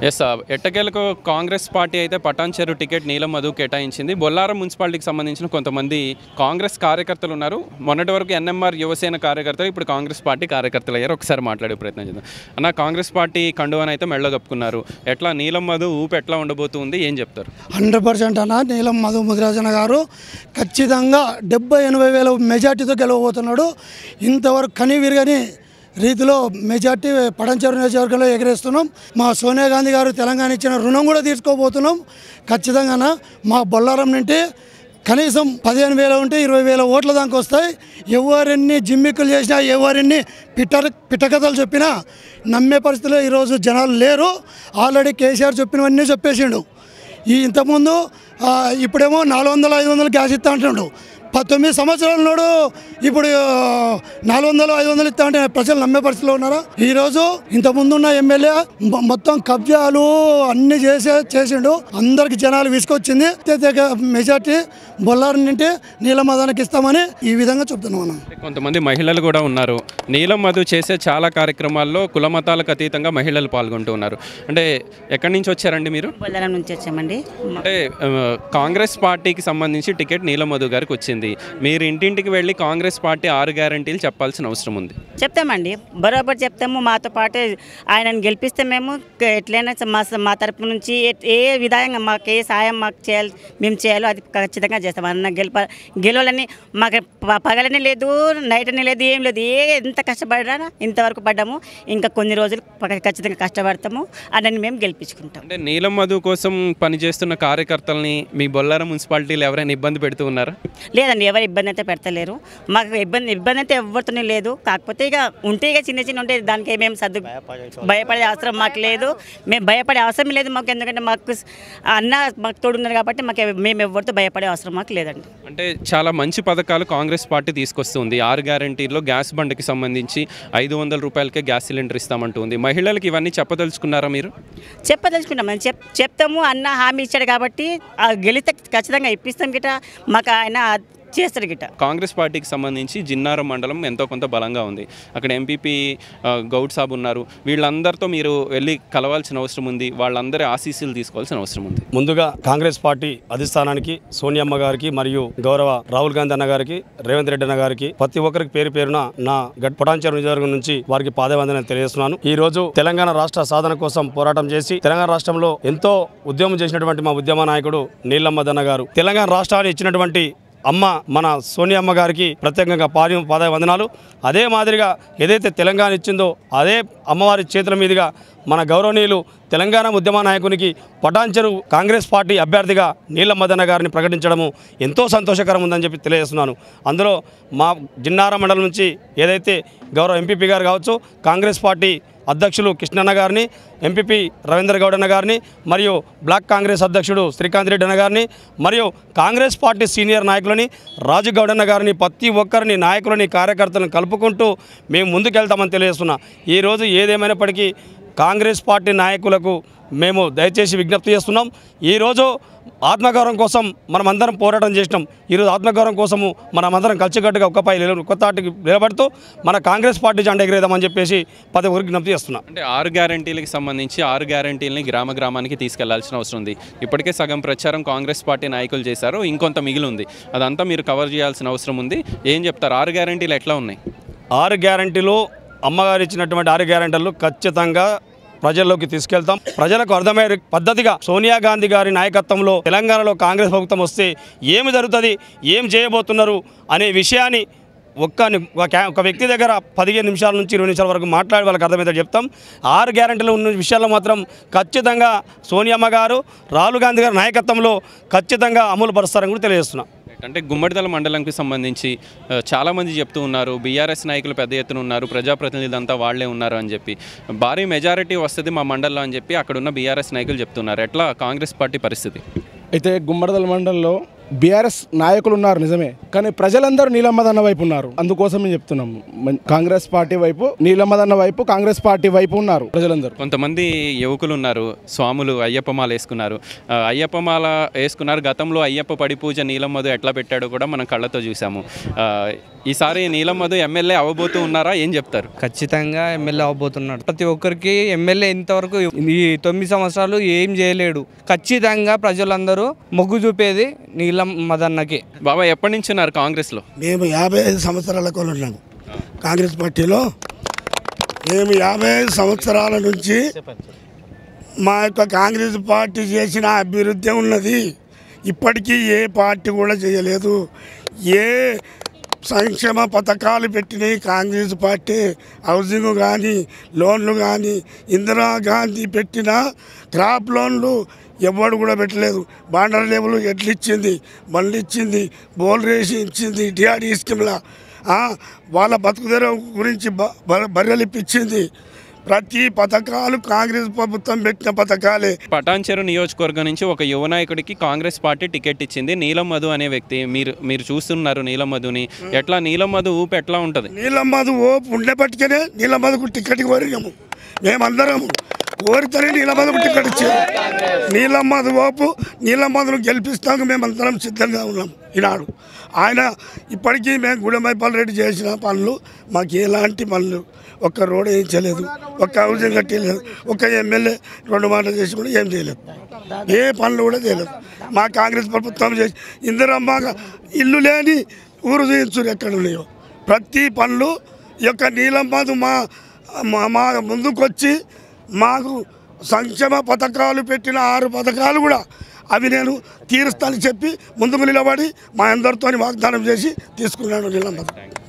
yes ఎట్టకేలకు Congress party అయితే Patancheru ticket నీలం మధు కేటాయించింది బొల్లారం మున్సిపాలిటీకి సంబంధించిన కొంతమంది కాంగ్రెస్ కార్యకర్తలు ఉన్నారు మొన్నటి వరకు ఎన్ఎంఆర్ యువసేన కార్యకర్తలు ఇప్పుడు కాంగ్రెస్ పార్టీ కార్యకర్తలు అయ్యారు ఒకసారి మాట్లాడే ప్రయత్నం చేద్దాం అన్న కాంగ్రెస్ పార్టీ కండువాని అయితే మెళ్ళ కప్పుకున్నారు ఎట్లా నీలం మధు ఊపు ఎట్లా ఉండబోతుంది ఏం చెప్తారు హండ్రెడ్ పర్సెంట్ అన్న నీలం మధు ముదిరాజన గారు ఖచ్చితంగా డెబ్బై ఎనభై వేల మెజార్టీతో గెలవబోతున్నాడు ఇంతవరకు కని విరగని రీతిలో మెజార్టీ పడంచెరు నియోజకవర్గంలో ఎగరేస్తున్నాం మా సోనియా గాంధీ గారు తెలంగాణ ఇచ్చిన రుణం కూడా తీసుకోబోతున్నాం ఖచ్చితంగా మా బొల్లారం నుండి కనీసం పదిహేను వేల ఉంటే ఇరవై వేల ఓట్ల దాకా వస్తాయి ఎవరెన్ని జిమ్మిక్కులు చేసినా ఎవరెన్ని పిట్ట పిట్టకథలు చెప్పినా నమ్మే పరిస్థితిలో ఈరోజు జనాలు లేరు ఆల్రెడీ కేసీఆర్ చెప్పినవన్నీ చెప్పేసిండు ఈ ఇంతకుముందు ఆ, ఇప్పుడేమో నాలుగు వందలు ఐదు వందలు గ్యాస్ ఇస్తా అంటుండు పంతొమ్మిది సంవత్సరాల నాడు ఇప్పుడు ఆ, నాలుగు వందలు ఐదు వందలు ఇస్తా అంటే ప్రజలు నమ్మే పరిస్థితిలో ఉన్నారా ఈరోజు ఇంతకుముందు ఉన్న ఎమ్మెల్యే మొ- మొత్తం కబ్జాలు అన్ని చేసే చేసిండు అందరికి జనాలు విసుకొచ్చింది అత్యధిక మెజార్టీ బొల్లారి నుండి నీలమదానికి ఇస్తామని ఈ విధంగా చెప్తున్నాం మనం కొంతమంది మహిళలు కూడా ఉన్నారు నీలం మధు చేసే చాలా కార్యక్రమాల్లో కుల మతాలకు అతీతంగా మహిళలు పాల్గొంటూ ఉన్నారు అంటే ఎక్కడి నుంచి వచ్చారండి మీరు బొల్లారం నుంచి వచ్చామండి అంటే ఆ, కాంగ్రెస్ పార్టీకి సంబంధించి టికెట్ నీలం మధు గారికి వచ్చింది మీరు ఇంటింటికి వెళ్ళి కాంగ్రెస్ పార్టీ ఆరు గ్యారంటీలు చెప్పాల్సిన అవసరం ఉంది చెప్తామండి బరోబర్ చెప్తాము మాతో పాటు ఆయనను గెలిపిస్తే మేము క- ఎట్లయినా స- మా మా తరపు నుంచి ఏ- ఏ విధంగా మాకు ఏ సాయం మాకు చేయాలి మేము చేయాలో అది ఖచ్చితంగా చేస్తాం అన్న గెలుప గెలవాలని మాకు ప- పగలని లేదు నైట్ అని లేదు ఏం లేదు ఏ ఎంత కష్టపడ్డా ఇంతవరకు పడ్డాము ఇంకా కొన్ని రోజులు ప- ఖచ్చితంగా కష్టపడతాము అన్నని మేము గెలిపించుకుంటాం అంటే నీలం మధు కోసం పనిచేస్తున్న కార్యకర్తల్ని మీ బొల్లారం మున్సిపాలిటీలు ఎవరైనా ఇబ్బంది పెడుతూ ఉన్నారా లేదండి ఎవరు ఇబ్బంది అయితే పెడతలేరు మాకు ఇబ్బంది ఇబ్బంది అయితే ఎవరితోనే లేదు కాకపోతే ఇక ఉంటే ఇక చిన్న చిన్న ఉంటే దానికి మేము సర్దు భయపడే అవసరం మాకు లేదు మేము భయపడే అవసరం లేదు మాకు ఎందుకంటే మాకు స్- అన్న మాకు తోడున్నారు కాబట్టి మాకు ఎవ- మేము ఎవరితో భయపడే అవసరం మాకు లేదండి అంటే చాలా మంచి పథకాలు కాంగ్రెస్ పార్టీ తీసుకొస్తుంది ఆరు గ్యారంటీలో గ్యాస్ బండ్కి సంబంధించి ఐదు వందల రూపాయలకే గ్యాస్ సిలిండర్ ఇస్తామంటుంది మహిళలకు ఇవన్నీ చెప్పదలుచుకున్నారా మీరు చెప్పదలుచుకుంటాం మేము చెప్ చెప్తాము అన్న హామీ ఇచ్చాడు కాబట్టి ఆ గెలిస్తే ఖచ్చితంగా ఇప్పిస్తాం గిట మాకు ఆయన చేస్తాడు గిట కాంగ్రెస్ పార్టీకి సంబంధించి జిన్నారం మండలం ఎంతో కొంత బలంగా ఉంది అక్కడ ఎంపీపీ గౌడ్ సాబ్ ఉన్నారు వీళ్ళందరితో మీరు వెళ్ళి కలవాల్సిన అవసరం ఉంది వాళ్ళందరి ఆశీస్సులు తీసుకోవాల్సిన అవసరం ఉంది ముందుగా కాంగ్రెస్ పార్టీ అధిష్టానానికి సోనియమ్మ గారికి మరియు గౌరవ రాహుల్ గాంధీ అన్న గారికి రేవంత్ రెడ్డి అన్న గారికి ప్రతి ఒక్కరికి పేరు పేరున నా గట్ పటాన్చర్ నియోజకవర్గం నుంచి వారికి పాదవందన తెలియజేస్తున్నాను ఈ రోజు తెలంగాణ రాష్ట్ర సాధన కోసం పోరాటం చేసి తెలంగాణ రాష్ట్రంలో ఎంతో ఉద్యమం చేసినటువంటి మా ఉద్యమ నాయకుడు నీలమ్మదన్న గారు తెలంగాణ రాష్ట్రాన్ని ఇచ్చినటువంటి అమ్మ మన సోనియమ్మ గారికి ప్రత్యేకంగా పాద పాద వందనాలు అదే మాదిరిగా ఏదైతే తెలంగాణ ఇచ్చిందో అదే అమ్మవారి చేతుల మీదుగా మన గౌరవనీయులు తెలంగాణ ఉద్యమ నాయకునికి పటాన్చెరు కాంగ్రెస్ పార్టీ అభ్యర్థిగా నీల మదన గారిని ప్రకటించడము ఎంతో సంతోషకరం ఉందని చెప్పి తెలియజేస్తున్నాను అందులో మా జిన్నార మండలం నుంచి ఏదైతే గౌరవ ఎంపీపీ గారు కావచ్చు కాంగ్రెస్ పార్టీ అధ్యక్షులు కృష్ణన్న గారిని ఎంపీపీ రవీంద్ర గౌడ్ అన్న గారిని మరియు బ్లాక్ కాంగ్రెస్ అధ్యక్షుడు శ్రీకాంత్ రెడ్డి అన్న గారిని మరియు కాంగ్రెస్ పార్టీ సీనియర్ నాయకులని రాజు గౌడ్ అన్న గారిని ప్రతి ఒక్కరిని నాయకులని కార్యకర్తలను కలుపుకుంటూ మేము ముందుకెళ్తామని తెలియజేస్తున్నా ఈరోజు ఏదేమైనప్పటికీ కాంగ్రెస్ పార్టీ నాయకులకు మేము దయచేసి విజ్ఞప్తి చేస్తున్నాం ఈరోజు ఆత్మగౌరవం కోసం మనమందరం పోరాటం చేసినాం ఈరోజు ఆత్మగౌరవం కోసము మనమందరం కలిసికట్టుగా ఒక్కపై నిల- కొత్త ఆటకి నిలబడుతూ మన కాంగ్రెస్ పార్టీ జెండా ఎగిరేదామని చెప్పేసి పది ఊరికి విజ్ఞప్తి చేస్తున్నాం అంటే ఆరు గ్యారంటీలకు సంబంధించి ఆరు గ్యారంటీలని గ్రామ గ్రామానికి తీసుకెళ్లాల్సిన అవసరం ఉంది ఇప్పటికే సగం ప్రచారం కాంగ్రెస్ పార్టీ నాయకులు చేశారు ఇంకొంత మిగిలి ఉంది అదంతా మీరు కవర్ చేయాల్సిన అవసరం ఉంది ఏం చెప్తారు ఆరు గ్యారంటీలు ఎట్లా ఉన్నాయి ఆరు గ్యారంటీలు అమ్మగారు ఇచ్చినటువంటి ఆరు గ్యారంటీలు ఖచ్చితంగా ప్రజల్లోకి తీసుకెళ్తాం ప్రజలకు అర్థమయ్యే పద్ధతిగా సోనియా గాంధీ గారి నాయకత్వంలో తెలంగాణలో కాంగ్రెస్ ప్రభుత్వం వస్తే ఏమి జరుగుతుంది ఏం చేయబోతున్నారు అనే విషయాన్ని ఒక్క ని- ఒక క్యా- ఒక వ్యక్తి దగ్గర పదిహేను నిమిషాల నుంచి ఇరవై నిమిషాల వరకు మాట్లాడి వాళ్ళకి అర్థమైతే చెప్తాం ఆరు గ్యారంటీలు ఉన్న విషయాల్లో మాత్రం ఖచ్చితంగా సోనియమ్మ గారు రాహుల్ గాంధీ గారి నాయకత్వంలో ఖచ్చితంగా అమలు పరుస్తారని కూడా తెలియజేస్తున్నాం అంటే గుమ్మడిదల మండలంకి సంబంధించి ఆ, చాలామంది చెప్తూ ఉన్నారు బీఆర్ఎస్ నాయకులు పెద్ద ఎత్తున ఉన్నారు ప్రజాప్రతినిధులు అంతా వాళ్లే ఉన్నారు అని చెప్పి భారీ మెజారిటీ వస్తుంది మా మండలంలో అని చెప్పి అక్కడున్న బీఆర్ఎస్ నాయకులు చెప్తున్నారు ఎట్లా కాంగ్రెస్ పార్టీ పరిస్థితి అయితే గుమ్మడదల మండలంలో బీఆర్ఎస్ నాయకులు ఉన్నారు నిజమే కానీ ప్రజలందరూ నీలమ్మదన్న వైపు ఉన్నారు అందుకోసం మేము చెప్తున్నాం మన్- కాంగ్రెస్ పార్టీ వైపు నీలమ్మదన్న వైపు కాంగ్రెస్ పార్టీ వైపు ఉన్నారు ప్రజలందరూ కొంతమంది యువకులు ఉన్నారు స్వాములు అయ్యప్ప మాల వేసుకున్నారు ఆ, అయ్యప్ప మాల వేసుకున్నారు గతంలో అయ్యప్ప పడి పూజ నీలం మధు ఎట్లా పెట్టాడో కూడా మనం కళ్ళతో చూసాము ఆ, ఈసారి నీలం మధు ఎమ్మెల్యే అవ్వబోతూ ఉన్నారా ఏం చెప్తారు ఖచ్చితంగా ఎమ్మెల్యే అవబోతున్నాడు ప్రతి ఒక్కరికి ఎమ్మెల్యే ఇంతవరకు ఈ తొమ్మిది సంవత్సరాలు ఏం చేయలేడు ఖచ్చితంగా ప్రజలందరూ మొగ్గు చూపేది నీలం మదన్నకి బాబా ఎప్పటి నుంచి ఉన్నారు కాంగ్రెస్లో మేము యాభై ఐదు సంవత్సరాల కోలు ఉన్నాము కాంగ్రెస్ పార్టీలో మేము యాభై ఐదు సంవత్సరాల నుంచి మా యొక్క కాంగ్రెస్ పార్టీ చేసిన అభివృద్ధి ఉన్నది ఇప్పటికీ ఏ పార్టీ కూడా చేయలేదు ఏ సంక్షేమ పథకాలు పెట్టినాయి కాంగ్రెస్ పార్టీ హౌసింగ్ కానీ లోన్లు కానీ ఇందిరా గాంధీ పెట్టిన క్రాప్ లోన్లు ఎవడు కూడా పెట్టలేదు బాండర్ లేబుల్ ఎట్లు ఇచ్చింది బండ్లు ఇచ్చింది బోల్ రేసి ఇచ్చింది డిఆర్డీ స్కీమ్లా ఆ, వాళ్ళ బతుకుదెర గురించి బ- బ- బర్రెలు ఇప్పించింది ప్రతి పథకాలు కాంగ్రెస్ ప్రభుత్వం పెట్టిన పథకాలే పటాన్చెరు నియోజకవర్గం నుంచి ఒక యువ నాయకుడికి కాంగ్రెస్ పార్టీ టికెట్ ఇచ్చింది నీలం మధు అనే వ్యక్తి మీరు మీరు చూస్తున్నారు నీలం మధుని ఎట్లా నీలం మధు ఊపు ఎట్లా ఉంటుంది నీలమ్మది ఓపు ఉండేపట్టుకనే నీలమ్మదికు టికెట్ కోరినాము మేమందరము ఓరితేనే నీలమ్మదికు టికెట్ ఇచ్చాము నీలమ్మది ఓపు నీలమ్మదును గెలిపిస్తాము మేమందరం సిద్ధంగా ఉన్నాం ఈనాడు ఆయన ఇప్పటికీ మేము గుడమైపాల్ రెడ్డి చేసిన పనులు మాకు ఎలాంటి పనులు ఒక్క రోడ్ ఏం చేయలేదు ఒక్క హౌసింగ్ కట్టలేదు ఒక్క ఎమ్మెల్యే రెండు మాటలు చేసి కూడా ఏం చేయలేదు ఏ పనులు కూడా చేయలేదు మా కాంగ్రెస్ ప్రభుత్వం చేసి ఇందిరమ్మ ఇల్లు లేని ఊరు చూపించురు ఎక్కడ ఉన్నాయో ప్రతి పనులు ఈ యొక్క నీలమ్మదు మా మా- మా ముందుకొచ్చి మాకు సంక్షేమ పథకాలు పెట్టిన ఆరు పథకాలు కూడా అవి నేను తీరుస్తానని చెప్పి ముందుకు నిలబడి మా అందరితో వాగ్దానం చేసి తీసుకున్నాను నీలమ్మదు